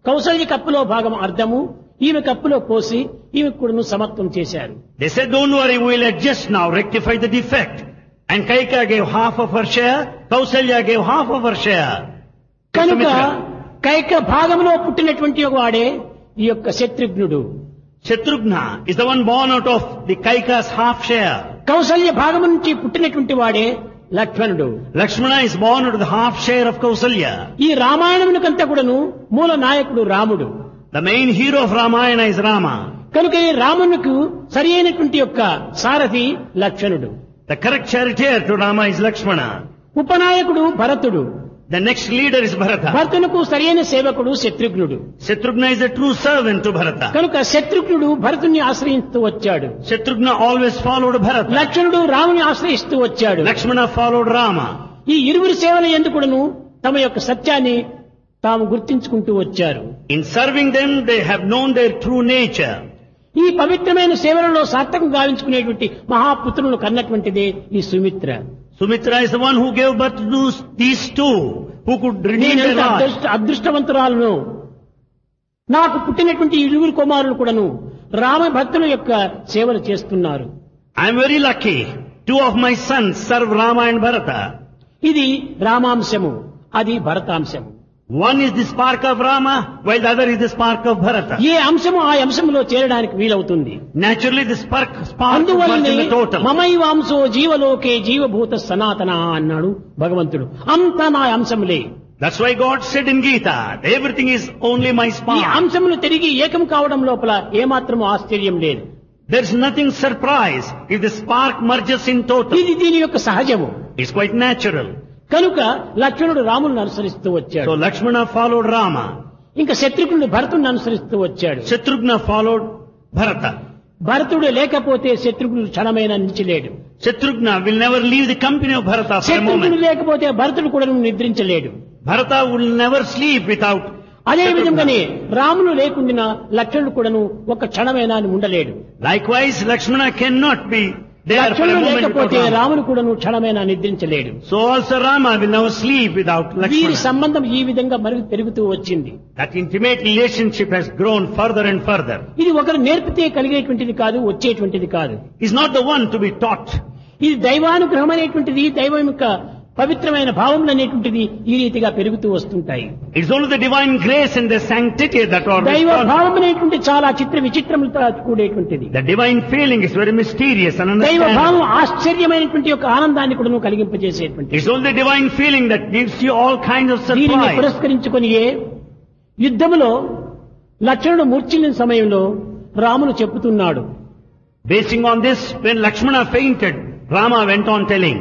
కౌసల్య కప్పులో భాగం అర్ధము ఈమె కప్పులో పోసి ఈమె కూడాను సమత్వం చేశారు They said, don't worry, we'll adjust now, rectify the defect. And Kaika gave half of her share, Kausalya gave half of her share. to కనుక Sumitra. కైక భాగంలో పుట్టినటువంటి వాడే ఈ యొక్క శత్రుఘ్నుడు Shatrughna is the one born out of the Kaika's half share. Kaushalya భాగం నుంచి పుట్టినటువంటి వాడే లక్ష్మణుడు Lakshmana is born out of the half share of Kausalya. ఈ రామాయణమునికంతా కూడాను మూల నాయకుడు రాముడు The main hero of Ramayana is Rama. కనుక ఈ రామునికి సరి అయినటువంటి యొక్క సారథి లక్ష్మణుడు The correct charioteer to Rama is Lakshmana. ఉపనాయకుడు భరతుడు The next leader is Bharata. భరతునకు సరైన సేవకుడు శత్రుఘ్నుడు Shatrughna is a true servant to Bharata. కనుక శత్రుఘ్నుడు భరతుని ఆశ్రయిస్తూ వచ్చాడు Shatrughna always followed Bharata. లక్ష్మణుడు రాముని ఆశ్రయిస్తూ వచ్చాడు Lakshmana followed Rama. ఈ ఇరువురి సేవల ఎందుకును తమ యొక్క సత్యాన్ని తాము గుర్తించుకుంటూ వచ్చారు In serving them, they have known their true nature. ఈ పవిత్రమైన సేవలలో సార్థకం గావించుకునేటువంటి మహాపుత్రులను కన్నటువంటిదే ఈ Sumitra Sumitra is the one who gave birth to those- these two, who could redeem నేను their lives. అదృష్ట అదృష్టవంతురాలను నాకు పుట్టినటువంటి ఈ ఇరువురు కుమారులు కూడాను రామ భక్తుల యొక్క సేవలు చేస్తున్నారు I am very lucky. Two of my sons serve Rama and Bharata. ఇది రామాంశము అది భరతాంశము One is the spark of Rama, while the other is the spark of Bharata. ఏ అంశము ఆ అంశంలో చేరడానికి వీలవుతుంది Naturally, the spark, spark is అందువలనే in the total. మమైవాంశో జీవలోకే జీవభూత సనాతన అన్నాడు భగవంతుడు అంతా నా అంశములే That's why God said in Gita, everything is only my ఈ spark. అంశములు తిరిగి ఏకం కావడం లోపల ఏమాత్రం ఆశ్చర్యం లేదు There's nothing surprise if the spark merges in total. ఇది దీని యొక్క సహజము It's quite natural. కనుక లక్ష్మణుడు రాములను అనుసరిస్తూ So వచ్చాడు Lakshmana followed Rama. ఇంకా శత్రుఘ్నుడు భరతుడిని అనుసరిస్తూ వచ్చాడు Shatrughna followed Bharata. భరతుడు లేకపోతే శత్రుఘ్నుడు క్షణమైన నిలిచలేడు Shatrughna will never leave the company of Bharata for a శత్రుఘ్నుడు moment. లేకపోతే భరతుడు కూడా నిద్రించలేడు Bharata will never sleep without అదే Shatrughna. విధంగానే రాములు లేకుండా లక్ష్మణుడు కూడాను ఒక క్షణమైనా ఉండలేడు Likewise, Lakshmana cannot be there for a లక్ష్మణుడు moment without లేకపోతే Rama. రాముడు కూడాను క్షణమైనా నిద్రించలేడు So also Rama will never sleep without వీరి Lakshmana. సంబంధం ఈ విధంగా మరుగు పెరుగుతూ వచ్చింది That intimate relationship has grown further and further. ఇది ఒకరు నేర్పితే కలిగేటువంటిది కాదు వచ్చేటువంటిది కాదు He's not the one to be taught. ఇది దైవానుగ్రహం అనేటువంటిది దైవం యొక్క పవిత్రమైన భావములు అనేటువంటిది ఈ రీతిగా పెరుగుతూ వస్తుంటాయి It's only the divine grace and the sanctity that are దైవ responsible. భావం అనేటువంటి చాలా చిత్ర విచిత్రములతో కూడేటువంటిది The divine feeling is very mysterious and దైవ భావం understandable. ఆశ్చర్యమైనటువంటి యొక్క ఆనందాన్ని కూడా కలిగింపజేసేటువంటి It's only the divine feeling that gives you all kinds of దీనిని surprise. పురస్కరించుకొని యుద్ధములో లక్ష్మణుడు మూర్ఛిల్లిన సమయంలో రామును చెప్పుతున్నాడు Basing on this, when Lakshmana fainted, Rama went on telling,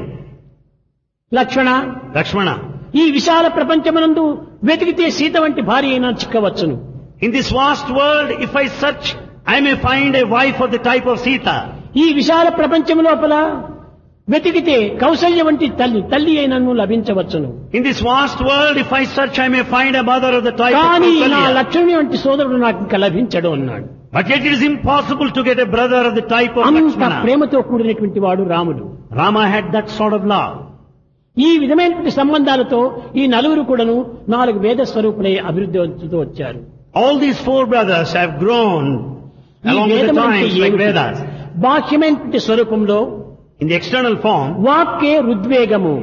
Lakshmana Lakshmana, ఈ విశాల ప్రపంచమునందు వెతికితే సీత వంటి భార్య అయినా చిక్కవచ్చును in this vast world, if I search, I may find a wife of the type of Sita. ఈ విశాల ప్రపంచం లోపల వెతికితే కౌశల్య వంటి తల్లి తల్లి అయినను లభించవచ్చును In this vast world, if I search, I may find a mother of the type కానీ of నా Kausalya. లక్ష్మణి వంటి సోదరుడు నాకు ఇంకా లభించడు అన్నాడు But yet it is impossible to get a brother of the type of అంత Lakshmana. ప్రేమతో కూడినటువంటి వాడు రాముడు Rama had that sort of love. ఈ విధమైనటువంటి సంబంధాలతో ఈ నలుగురు కూడాను నాలుగు వేద స్వరూపులై అభివృద్ధి అవుతూ వచ్చారు All these four brothers have grown ఈ along with the వేదములంటే times like ఏమిటి? Vedas. బాహ్యమైనటువంటి స్వరూపంలో In the external form, వాక్కే రుద్వేగము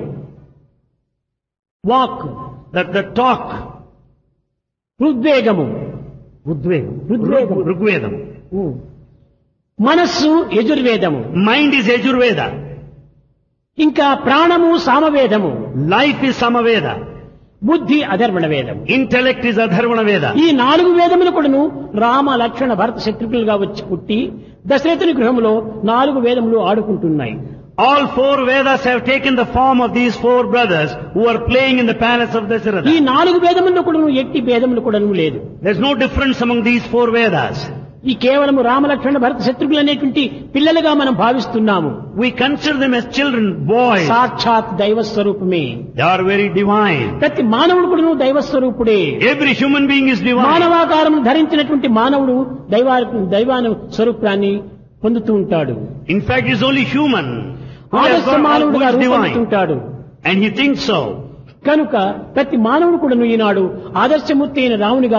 వాక్ that the talk, రుద్వేగము Rudvedam, Rudvedam. Rugvedam. మనస్సు యజుర్వేదము Mind is Yajurveda. ఇంకా ప్రాణము సామవేదము Life is Samaveda. బుద్ధి అధర్వణ వేదము Intellect is Adharvana Veda. ఈ నాలుగు వేదములు కూడాను రామ లక్ష్మణ భరత శత్రుఘ్నులుగా వచ్చి పుట్టి దశరథుని గృహంలో నాలుగు వేదములు ఆడుకుంటున్నాయి All four Vedas have taken the form of these four brothers who are playing in the palace of ఈ Dasharatha. నాలుగు వేదముల్లో కూడాను ఎట్టి భేదములు కూడాను లేదు There's no difference among these four Vedas. ఈ కేవలము రామ లక్ష్మణ భరత శత్రుఘ్నులు అనేటువంటి పిల్లలుగా మనం భావిస్తున్నాము We consider them as children, boys. సాక్షాత్ దైవ స్వరూపమే They are very divine. ప్రతి మానవుడు కూడాను దైవ స్వరూపుడే Every human being is divine. మానవాకారం ధరించినటువంటి మానవుడు దైవా దైవాన స్వరూపాన్ని పొందుతూ ఉంటాడు In fact, he's only human. Who has ఆదర్శ got- who మానవుడుగా is divine. రూపొందుతుంటాడు And he thinks so. కనుక ప్రతి మానవుడు కూడాను ఈనాడు ఆదర్శమూర్తి అయిన రామునిగా